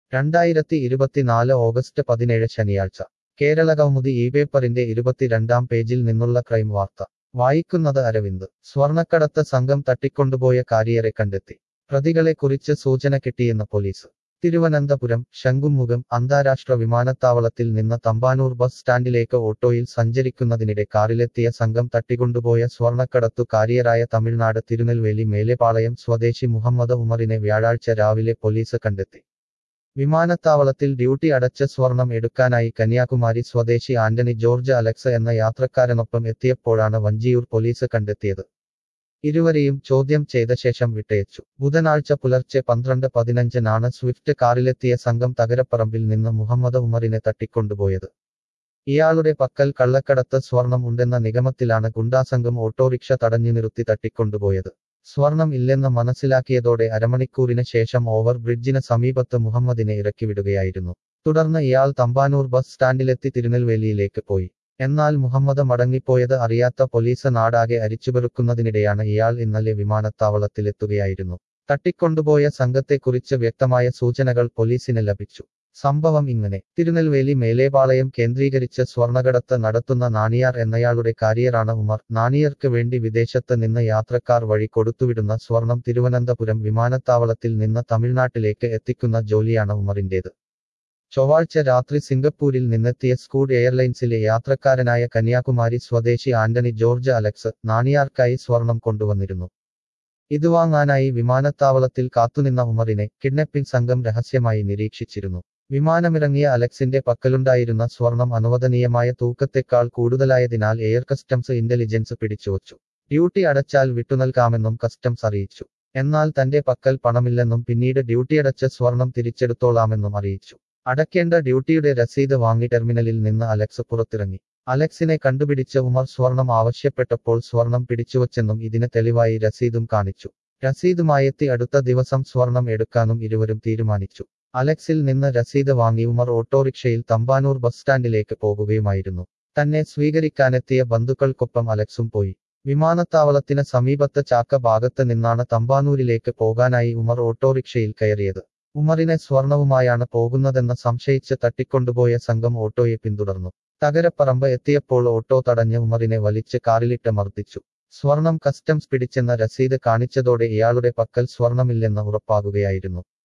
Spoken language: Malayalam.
രണ്ടായിരത്തി ഇരുപത്തിനാല് ഓഗസ്റ്റ് പതിനേഴ് ശനിയാഴ്ച കേരളകൗമുദി ഈ പേപ്പറിന്റെ ഇരുപത്തിരണ്ടാം പേജിൽ നിന്നുള്ള ക്രൈം വാർത്ത വായിക്കുന്നത് അരവിന്ദ് സ്വർണക്കടത്ത് സംഘം തട്ടിക്കൊണ്ടുപോയ കാരിയറെ കണ്ടെത്തി പ്രതികളെ കുറിച്ച് സൂചന കിട്ടിയെന്ന് പോലീസ് തിരുവനന്തപുരം ശംഖുമുഖം അന്താരാഷ്ട്ര വിമാനത്താവളത്തിൽ നിന്ന് തമ്പാനൂർ ബസ് സ്റ്റാൻഡിലേക്ക് ഓട്ടോയിൽ സഞ്ചരിക്കുന്നതിനിടെ കാറിലെത്തിയ സംഘം തട്ടിക്കൊണ്ടുപോയ സ്വർണക്കടത്തു കാരിയറായ തമിഴ്നാട് തിരുനെൽവേലി മേലെപ്പാളയം സ്വദേശി മുഹമ്മദ് ഉമറിനെ വ്യാഴാഴ്ച രാവിലെ പോലീസ് കണ്ടെത്തി വിമാനത്താവളത്തിൽ ഡ്യൂട്ടി അടച്ച സ്വർണം എടുക്കാനായി കന്യാകുമാരി സ്വദേശി ആന്റണി ജോർജ് അലക്സ് എന്ന യാത്രക്കാരനൊപ്പം എത്തിയപ്പോഴാണ് വഞ്ചിയൂർ പോലീസ് കണ്ടെത്തിയത് ഇരുവരെയും ചോദ്യം ചെയ്ത ശേഷം വിട്ടയച്ചു ബുധനാഴ്ച പുലർച്ചെ പന്ത്രണ്ട് പതിനഞ്ചിനാണ് സ്വിഫ്റ്റ് കാറിലെത്തിയ സംഘം തകരപ്പറമ്പിൽ നിന്ന് മുഹമ്മദ് ഉമറിനെ തട്ടിക്കൊണ്ടുപോയത് ഇയാളുടെ പക്കൽ കള്ളക്കടത്ത് സ്വർണം ഉണ്ടെന്ന നിഗമത്തിലാണ് ഗുണ്ടാസംഘം ഓട്ടോറിക്ഷ തടഞ്ഞു നിർത്തി തട്ടിക്കൊണ്ടുപോയത് സ്വർണം ഇല്ലെന്ന് മനസ്സിലാക്കിയതോടെ അരമണിക്കൂറിന് ശേഷം ഓവർ ബ്രിഡ്ജിന് സമീപത്ത് മുഹമ്മദിനെ ഇറക്കിവിടുകയായിരുന്നു തുടർന്ന് ഇയാൾ തമ്പാനൂർ ബസ് സ്റ്റാൻഡിലെത്തി തിരുനെൽവേലിയിലേക്ക് പോയി എന്നാൽ മുഹമ്മദ് മടങ്ങിപ്പോയത് അറിയാത്ത പോലീസ് നാടാകെ അരിച്ചുപെറുക്കുന്നതിനിടെയാണ് ഇയാൾ ഇന്നലെ വിമാനത്താവളത്തിലെത്തുകയായിരുന്നു തട്ടിക്കൊണ്ടുപോയ സംഘത്തെക്കുറിച്ച് വ്യക്തമായ സൂചനകൾ പോലീസിന് ലഭിച്ചു സംഭവം ഇങ്ങനെ തിരുനെൽവേലി മേലേപാളയം കേന്ദ്രീകരിച്ച് സ്വർണകടത്ത് നടത്തുന്ന നാണിയാർ എന്നയാളുടെ കാരിയറാണ് ഉമർ നാണിയർക്ക് വേണ്ടി വിദേശത്ത് നിന്ന് യാത്രക്കാർ വഴി കൊടുത്തുവിടുന്ന സ്വർണം തിരുവനന്തപുരം വിമാനത്താവളത്തിൽ നിന്ന് തമിഴ്നാട്ടിലേക്ക് എത്തിക്കുന്ന ജോലിയാണ് ഉമറിന്റേത് ചൊവ്വാഴ്ച രാത്രി സിംഗപ്പൂരിൽ നിന്നെത്തിയ സ്കൂഡ് എയർലൈൻസിലെ യാത്രക്കാരനായ കന്യാകുമാരി സ്വദേശി ആന്റണി ജോർജ് അലക്സ് നാണിയാർക്കായി സ്വർണം കൊണ്ടുവന്നിരുന്നു ഇത് വാങ്ങാനായി വിമാനത്താവളത്തിൽ കാത്തുനിന്ന ഉമറിനെ കിഡ്നപ്പിംഗ് സംഘം രഹസ്യമായി നിരീക്ഷിച്ചിരുന്നു വിമാനമിറങ്ങിയ അലക്സിന്റെ പക്കലുണ്ടായിരുന്ന സ്വർണം അനുവദനീയമായ തൂക്കത്തെക്കാൾ കൂടുതലായതിനാൽ എയർ കസ്റ്റംസ് ഇന്റലിജൻസ് പിടിച്ചുവച്ചു ഡ്യൂട്ടി അടച്ചാൽ വിട്ടുനൽകാമെന്നും കസ്റ്റംസ് അറിയിച്ചു എന്നാൽ തന്റെ പക്കൽ പണമില്ലെന്നും പിന്നീട് ഡ്യൂട്ടിയടച്ച സ്വർണം തിരിച്ചെടുത്തോളാമെന്നും അറിയിച്ചു അടയ്ക്കേണ്ട ഡ്യൂട്ടിയുടെ രസീത് വാങ്ങി ടെർമിനലിൽ നിന്ന് അലക്സ് പുറത്തിറങ്ങി അലക്സിനെ കണ്ടുപിടിച്ച ഉമർ സ്വർണം ആവശ്യപ്പെട്ടപ്പോൾ സ്വർണം പിടിച്ചുവച്ചെന്നും ഇതിന് തെളിവായി രസീതും കാണിച്ചു രസീതുമായെത്തി അടുത്ത ദിവസം സ്വർണം എടുക്കാനും ഇരുവരും തീരുമാനിച്ചു അലക്സിൽ നിന്ന് രസീത് വാങ്ങി ഉമർ ഓട്ടോറിക്ഷയിൽ തമ്പാനൂർ ബസ് സ്റ്റാൻഡിലേക്ക് പോകുകയുമായിരുന്നു തന്നെ സ്വീകരിക്കാനെത്തിയ ബന്ധുക്കൾക്കൊപ്പം അലക്സും പോയി വിമാനത്താവളത്തിന് സമീപത്ത് ചാക്ക ഭാഗത്ത് നിന്നാണ് തമ്പാനൂരിലേക്ക് പോകാനായി ഉമർ ഓട്ടോറിക്ഷയിൽ കയറിയത് ഉമറിനെ സ്വർണവുമായാണ് പോകുന്നതെന്ന് സംശയിച്ച് തട്ടിക്കൊണ്ടുപോയ സംഘം ഓട്ടോയെ പിന്തുടർന്നു തകരപ്പറമ്പ് എത്തിയപ്പോൾ ഓട്ടോ തടഞ്ഞ് ഉമറിനെ വലിച്ച് കാറിലിട്ട് മർദ്ദിച്ചു സ്വർണം കസ്റ്റംസ് പിടിച്ചെന്ന രസീത് കാണിച്ചതോടെ ഇയാളുടെ പക്കൽ സ്വർണമില്ലെന്ന് ഉറപ്പാകുകയായിരുന്നു